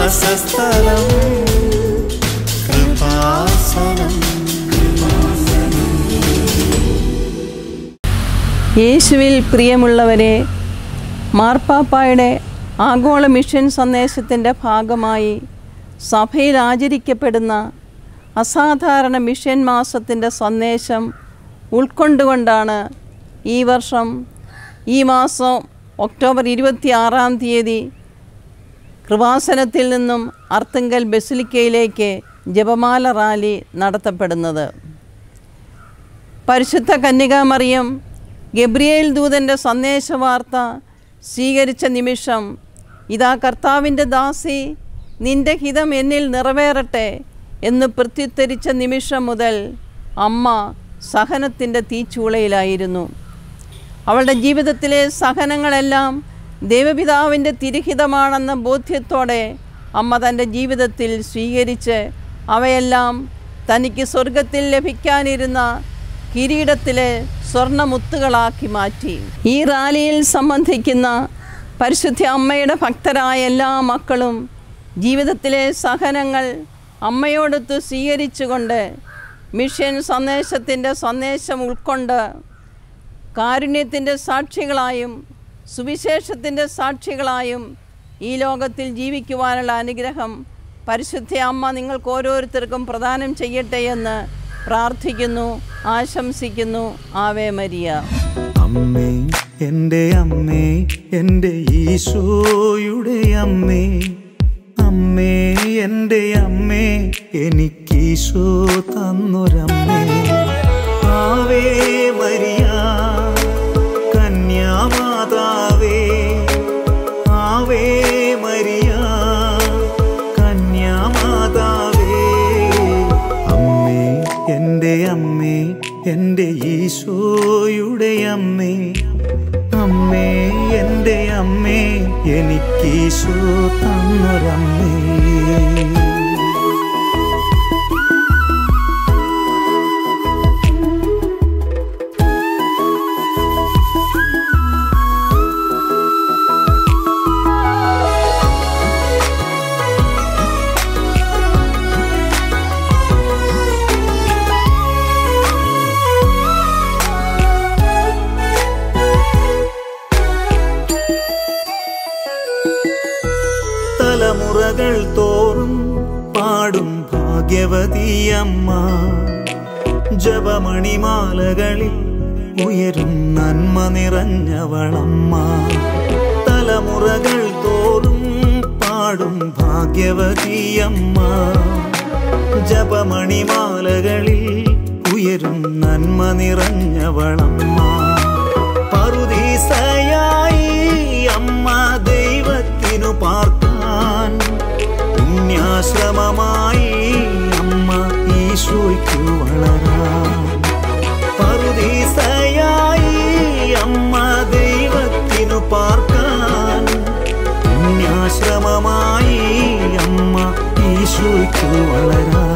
വാസസ്ഥലം കൃപാസനം യേശുവിൽ പ്രിയമുള്ളവരെ മാർപ്പാപ്പായുടെ ആഗോള മിഷൻ സന്ദേശത്തിൻ്റെ ഭാഗമായി സഭയിൽ ആചരിക്കപ്പെടുന്ന അസാധാരണ മിഷൻ മാസത്തിൻ്റെ സന്ദേശം ഉൾക്കൊണ്ടുകൊണ്ടാണ് ഈ വർഷം ഈ മാസം ഒക്ടോബർ ഇരുപത്തി ആറാം തീയതി കൃപാസനത്തിൽ നിന്നും അർത്തുങ്കൽ ബസിലിക്കയിലേക്ക് ജപമാല റാലി നടത്തപ്പെടുന്നത് പരിശുദ്ധ കന്യകാമറിയം ഗബ്രിയേൽ ദൂതൻ്റെ സന്ദേശവാർത്ത സ്വീകരിച്ച നിമിഷം ഇതാ കർത്താവിൻ്റെ ദാസി നിന്റെ ഹിതം എന്നിൽ നിറവേറട്ടെ എന്ന് പ്രത്യുത്തരിച്ച നിമിഷം മുതൽ അമ്മ സഹനത്തിൻ്റെ തീച്ചൂളയിലായിരുന്നു അവളുടെ ജീവിതത്തിലെ സഹനങ്ങളെല്ലാം ദൈവപിതാവിൻ്റെ തിരുഹിതമാണെന്ന ബോധ്യത്തോടെ അമ്മ തൻ്റെ ജീവിതത്തിൽ സ്വീകരിച്ച് അവയെല്ലാം തനിക്ക് സ്വർഗത്തിൽ ലഭിക്കാനിരുന്ന കിരീടത്തിലെ സ്വർണ്ണമുത്തുകളാക്കി മാറ്റി ഈ റാലിയിൽ സംബന്ധിക്കുന്ന പരിശുദ്ധ അമ്മയുടെ ഭക്തരായ എല്ലാ മക്കളും ജീവിതത്തിലെ സഹനങ്ങൾ അമ്മയോടൊത്ത് സ്വീകരിച്ചുകൊണ്ട് മിഷൻ സന്ദേശത്തിൻ്റെ സന്ദേശം ഉൾക്കൊണ്ട് കാരുണ്യത്തിൻ്റെ സാക്ഷികളായും സുവിശേഷത്തിൻ്റെ സാക്ഷികളായും ഈ ലോകത്തിൽ ജീവിക്കുവാനുള്ള അനുഗ്രഹം പരിശുദ്ധ അമ്മ നിങ്ങൾക്ക് ഓരോരുത്തർക്കും പ്രദാനം ചെയ്യട്ടെ എന്ന് പ്രാർത്ഥിക്കുന്നു ആശംസിക്കുന്നു ആവേ മരിയ അമ്മേ എൻ്റെ അമ്മേ എൻ്റെ ഈശോയുടെ അമ്മേ അമ്മേ എൻ്റെ അമ്മേ എനിക്കീശോ തന്നൊരമ്മേ ആവേ മരിയ കന്യാമാതാവേ ആവേ മരിയ കന്യാമാതാവേ അമ്മേ എൻ്റെ അമ്മേ എൻ്റെ ഈശോയുടെ അമ്മേ അമ്മേ എൻ്റെ അമ്മേ എനിക്കീശോ തന്നൊരമ്മേ തലമുറകൾ തോറും പാടും ഭാഗ്യവതിയമ്മ ജപമണിമാലകളിൽ ഉയരും നന്മ നിറഞ്ഞവളമ്മ തലമുറകൾ തോറും പാടും ഭാഗ്യവതിയമ്മ ജപമണിമാലകളിൽ ഉയരും നന്മ നിറഞ്ഞവളമ്മ പറുദീസയായി അമ്മ ദൈവത്തിനു പാർക്കാൻ പുണ്യാശ്രമമായി അമ്മ ഈശോയ്ക്കു വളരാൻ പറുദീസയായി അമ്മ ദൈവത്തിനു പാർക്കാൻ പുണ്യാശ്രമമായി അമ്മ ഈശോയ്ക്കു വളരാൻ